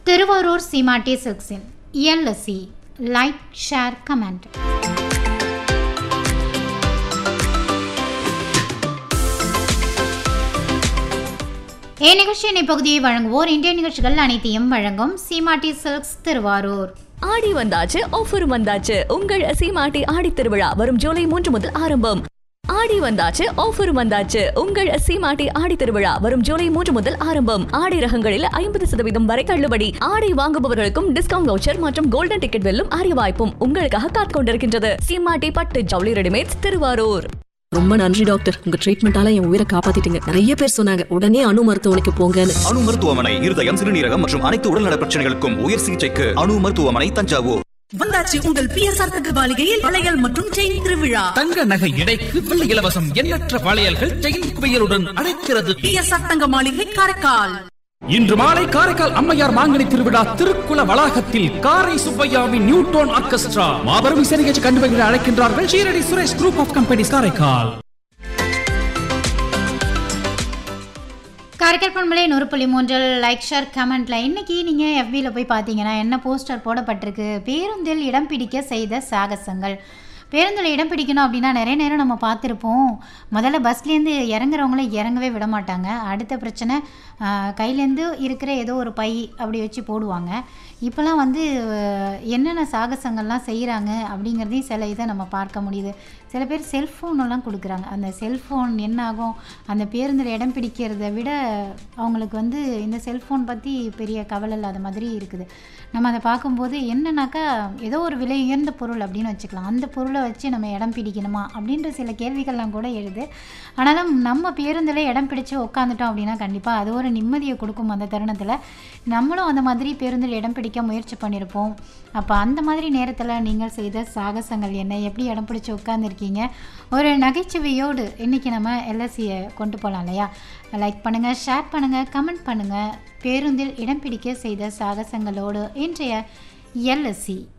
திருவாரூர் சீமாட்டி சில்க்ஸின் LSC like share comment இந்நிகழ்ச்சியின் இப்பகுதியை வழங்குவோர் இந்திய நிகழ்ச்சிகள் அனைத்தையும் வழங்கும் சீமாட்டி சில்க்ஸ் திருவாரூர் ஆடி வந்தாச்சு ஆஃபர் வந்தாச்சு உங்கள் சீமாட்டி ஆடி திருவிழா வரும் ஜூலை மூன்று முதல் ஆரம்பம் ஆடி வந்தாச்சு ஆஃபர் வந்தாச்சு உங்கள் சீமாட்டி ஆடி திருவிழா வரும் ஜூலை மூன்று முதல் ஆரம்பம் ஆடை ரகங்களில் ஐம்பது சதவீதம் வரை தள்ளுபடி ஆடை வாங்குபவர்களுக்கும் டிஸ்கவுண்ட் வவுச்சர் மற்றும் கோல்டன் டிக்கெட் வெல்லும் அரிய வாய்ப்பும் உங்களுக்காக காத்துக் கொண்டிருக்கின்றது சீமாட்டி பட்டு ஜவுளி ரெடிமேட்ஸ் திருவாரூர் ரொம்ப நன்றி டாக்டர் உங்க ட்ரீட்மெண்டால என் உயிரை காப்பாத்திட்டீங்க நிறைய பேர் சொன்னாங்க உடனே அணு மருத்துவமனைக்கு போங்கன்னு அணு மருத்துவமனை இருதயம் சிறுநீரகம் மற்றும் அனைத்து உடல்நல பிரச்சனைகளுக்கும் உயர் சிகிச்சைக்கு அணு மருத்துவமனை தஞ்சாவூர் வந்தாச்சு உங்கள் பிஎஸ்ஆர் தங்க மாளிகையில் வளையல் மற்றும் செயின் திருவிழா தங்க நகை எடைக்கு வெள்ளி இலவசம் எண்ணற்ற வளையல்கள் செயின் குவியலுடன் அழைக்கிறது பிஎஸ்ஆர் தங்க மாளிகை காரைக்கால் இன்று மாலை காரைக்கால் அம்மையார் மாங்கனி திருவிழா திருக்குள வளாகத்தில் காரை சுப்பையாவின் நியூட்டோன் ஆர்கெஸ்ட்ரா மாபெரும் இசை நிகழ்ச்சி கண்டுபிடிக்க அழைக்கின்றார்கள் Shirdi Suresh group of companies Karaikal Karaikal பண்பலை நூறு புள்ளி மூன்றில் லைக் ஷேர் கமெண்ட்ல இன்னைக்கு நீங்கள் எஃபியில் போய் பார்த்தீங்கன்னா என்ன போஸ்டர் போடப்பட்டிருக்கு பேருந்தில் இடம் பிடிக்க செய்த சாகசங்கள் பேருந்தில் இடம் பிடிக்கணும் அப்படின்னா நிறைய நேரம் நம்ம பார்த்துருப்போம் முதல்ல பஸ்லேருந்து இறங்குறவங்கள இறங்கவே விட மாட்டாங்க அடுத்த பிரச்சனை ஆஹ், கையிலேருந்து இருக்கிற ஏதோ ஒரு பை அப்படி வச்சு போடுவாங்க இப்போலாம் வந்து அஹ், என்னென்ன சாகசங்கள்லாம் செய்கிறாங்க அப்படிங்கிறதையும் சில இதை நம்ம பார்க்க முடியுது சில பேர் செல்ஃபோன் எல்லாம் கொடுக்குறாங்க அந்த செல்ஃபோன் என்ன ஆகும் அந்த பேருந்தில் இடம் பிடிக்கிறத விட அவங்களுக்கு வந்து இந்த செல்ஃபோன் பற்றி பெரிய கவலை இல்லாத மாதிரி இருக்குது நம்ம அதை பார்க்கும்போது என்னன்னாக்கா ஏதோ ஒரு விலை உயர்ந்த பொருள் அப்படின்னு வச்சுக்கலாம் அந்த பொருளை வச்சு நம்ம இடம் பிடிக்கணுமா அப்படின்ற சில கேள்விகள்லாம் கூட எழுது ஆனாலும் நம்ம பேருந்தில் இடம் பிடிச்சு உட்காந்துட்டோம் அப்படின்னா கண்டிப்பாக அது ஒரு நிம்மதியை கொடுக்கும் அந்த தருணத்தில் நம்மளும் அந்த மாதிரி பேருந்தில் இடம் பிடிக்க முயற்சி பண்ணியிருப்போம் அப்போ அந்த மாதிரி நேரத்தில் நீங்கள் செய்த சாகசங்கள் என்ன எப்படி இடம் பிடிச்சி உட்காந்துருக்கீங்க ஒரு நகைச்சுவையோடு இன்றைக்கி நம்ம எல்எஸ்சியை கொண்டு போகலாம் இல்லையா லைக் பண்ணுங்கள் ஷேர் பண்ணுங்கள் கமெண்ட் பண்ணுங்கள் பேருந்தில் இடம் பிடிக்க செய்த சாகசங்களோடு இன்றைய எல்எஸ்சி